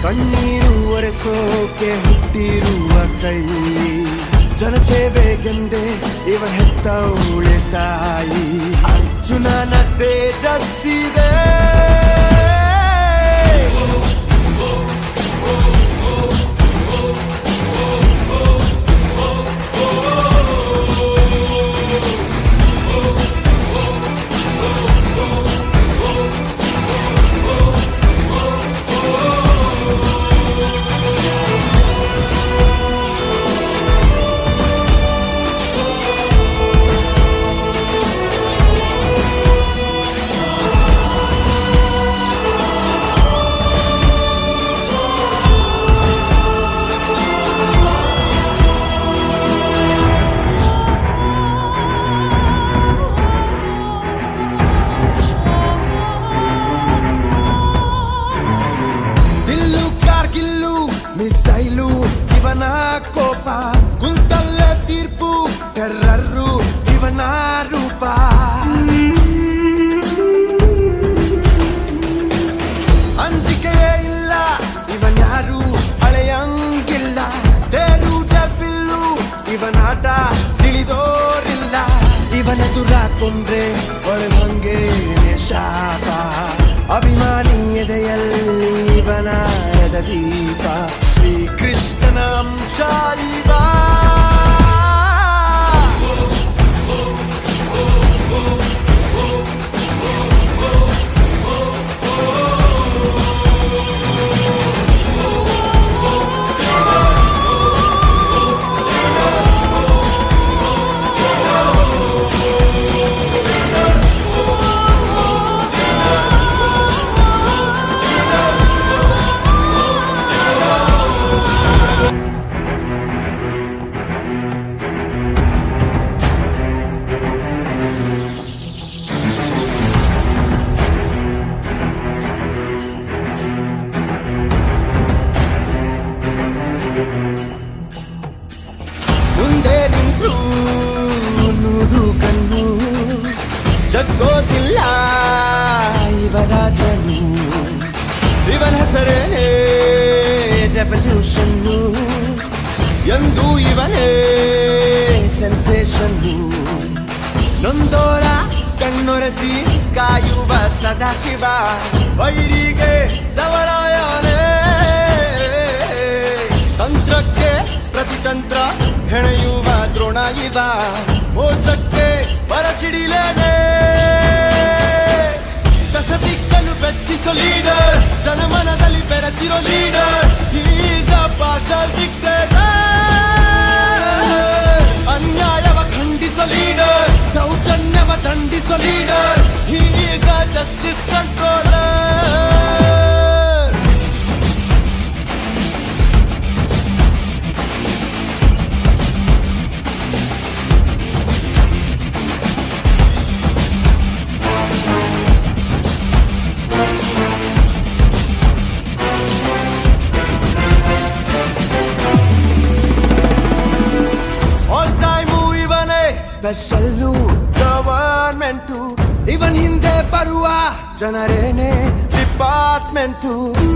ಕಣ್ಣೀರು ಒರೆಸೋಕೆ ಹುಟ್ಟಿರುವ ಕೈ ಜನಸೇವೆಗೆಂದೇ ಇವ ಹೆತ್ತ ಉಳಿತಾಯಿ ಅರ್ಜುನನ ತೇಜಸ್ಸಿದೆ ದಿಲ್ಲು ಕಾರ್ಗಿಲ್ಲು ಮಿಸೈಲು ಇವನ ಕೋಪ ಕುಂತಲ್ಲೇ ತೀರ್ಪು ಟೆರ್ರರು ಇವನ ರೂಪ ಅಂಜಿಕೆಯೇ ಇಲ್ಲ ಇವನ್ಯಾರು ಅಳೆಯಂಗಿಲ್ಲ ತೇರು ಡಬ್ಬಿಲ್ಲು ಇವನಾಟ ತಿಳಿದೋರಿಲ್ಲ ಇವನೆದುರ ಕೊಂಡ್ರೆ ಒಳಗಂಗೆ ಶಾಪ ಅಭಿಮಾನಿ ಎದೆಯಲ್ಲಿ ಇವನ ಎದ ದೀಪ ಶ್ರೀಕೃಷ್ಣನ ಅಂಶ ಇವ ಮುಂದೆ ನಿಂತು ನೂರು ಕಣ್ಣು ಜಗ್ಗೋದಿಲ್ಲ ಇವರ ಜನು ಇವನ ಹೆಸರೇನೆ ರೆವಲ್ಯೂಷನ್ನು ಎಂದು ಇವನೇ ಸೆನ್ಸೇಷನ್ನು ನೊಂದೋರ ಕಣ್ಣೊರೆಸಿ ಕಾಯುವ ಸದಾಶಿವ ವೈರಿಗೆ ಜವರಾಯನೇ ತಂತ್ರಕ್ಕೆ ಪ್ರತಿತಂತ್ರ ಹೆಣೆಯುವ ದ್ರೋಣ ಇವ ಮೋಸಕ್ಕೆ ಬರಸಿಡಿಲೇನೆ ದಶದಿಕ್ಕನ್ನು ಬೆಚ್ಚಿಸೋ ಲೀಡರ್ ಜನಮನದಲ್ಲಿ ಬೆರೆತಿರೋ ಲೀಡರ್ ಈಸ್ ಅ ಪಾರ್ಷಲ್ ಅನ್ಯಾಯವ ಖಂಡಿಸೋ ಲೀಡರ್ ದೌರ್ಜನ್ಯವ ದಂಡಿಸೋ leader is a justice controller all time ಇವನೇ ಸ್ಪೆಷಲ್ಲು ಗವರ್ಮೆಂಟು ಇವನ್ ಹಿಂದೆ ಬರುವ ಜನರೇನೆ ಡಿಪಾರ್ಟ್ಮೆಂಟು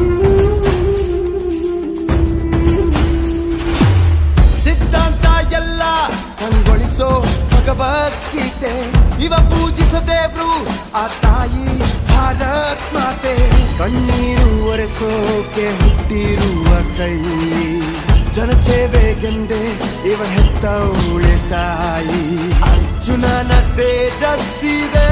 ಸಿದ್ಧಾಂತ ಎಲ್ಲ ಕಂಗೊಳಿಸೋ ಭಗವದ್ಗೀತೆ ಇವ ಪೂಜಿಸೋ ದೇವ್ರು ಆ ತಾಯಿ ಭಾರತ್ ಮಾತೆ ಕಣ್ಣೀರು ಒರೆಸೋಕೆ ಹುಟ್ಟಿರುವ ಕೈ ಜನಸೇವೆಗೆಂದೇ ಇವ ಹೆತ್ತ ಉಳಿತಾಯಿ ಅರ್ಜುನನ ತೇಜಸ್ಸಿದೆ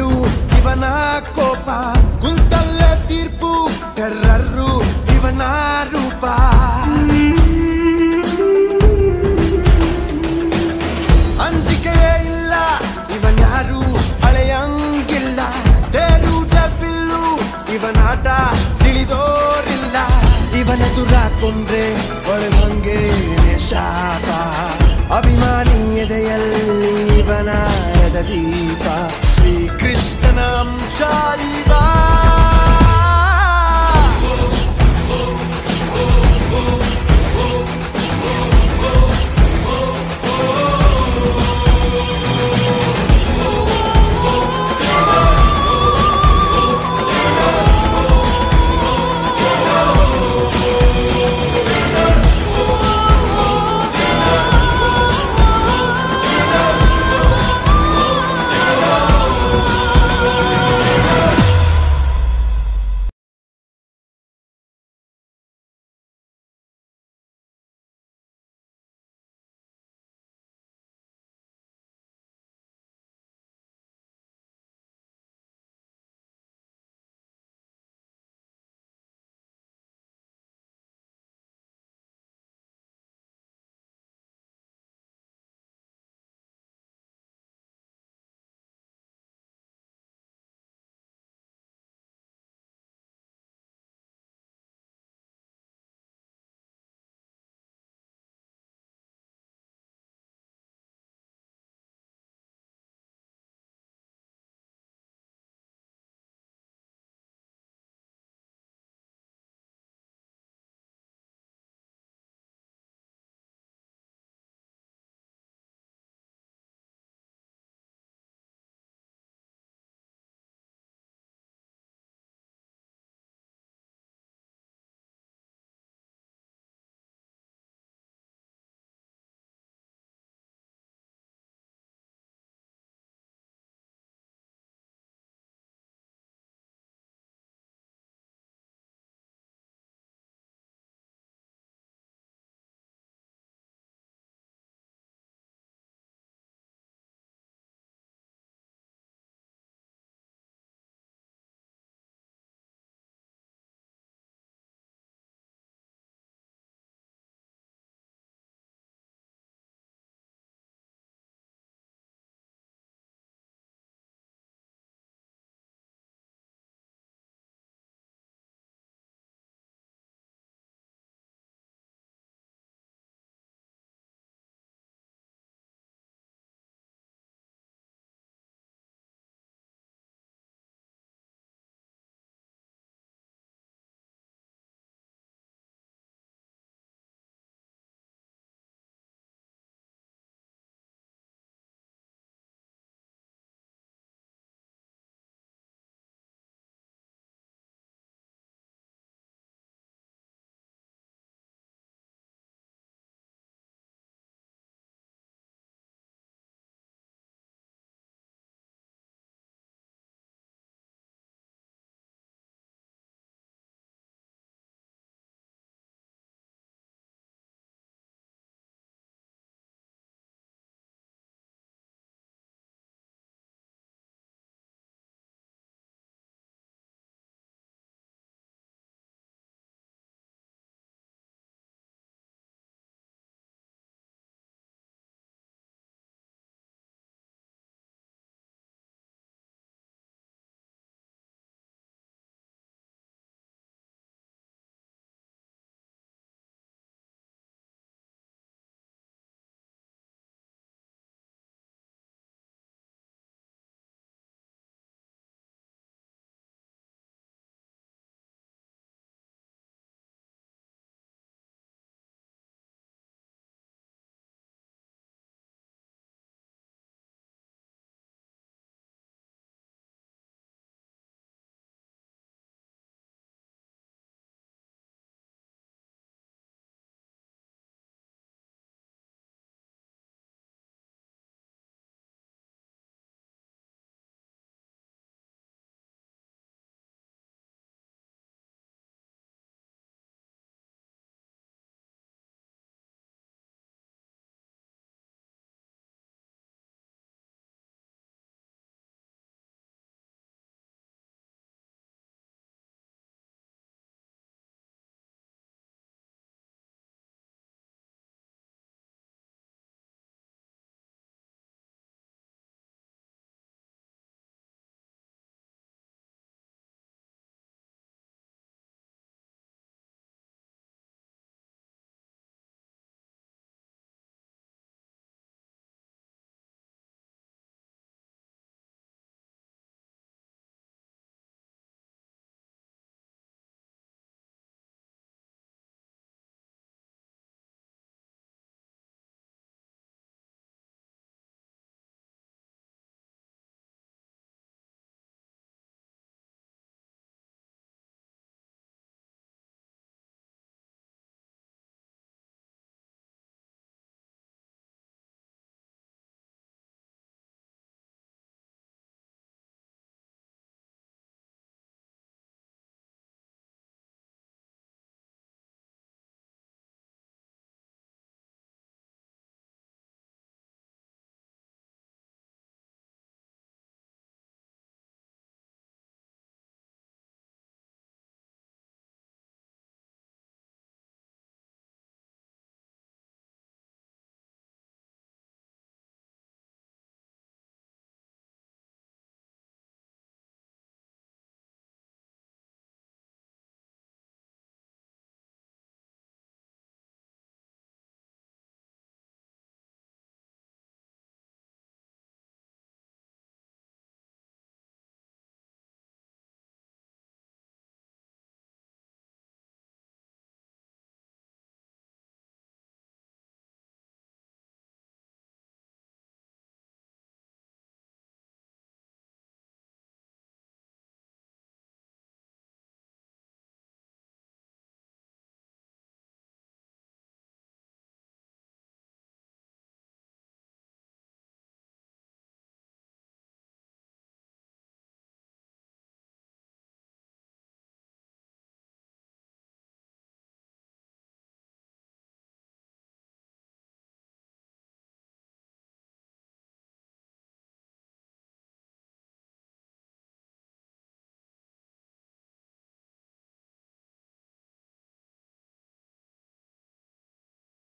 ಬಿಲ್ಲು ಇವನ ಕೋಪ ಕುಂತಲ್ಲೇ ತೀರ್ಪು ಟೆರ್ರರು ಇವನ ರೂಪ ಅಂಜಿಕೆಯೇ ಇಲ್ಲ ಇವನ್ಯಾರು ಅಳೆಯಂಗಿಲ್ಲ ತೇರುಟ ಬಿಲ್ಲು ಇವನಾಟ ತಿಳಿದೋರಿಲ್ಲ ಇವನೆದುರ ಕೊಂಡ್ರೆ ಒಳಗಂಗೇನೆ ಶಾಪ ಅಭಿಮಾನಿ ಎದೆಯಲ್ಲಿ ಇವನ ಎದ ದೀಪ ಶ್ರೀಕೃಷ್ಣನ ಅಂಶ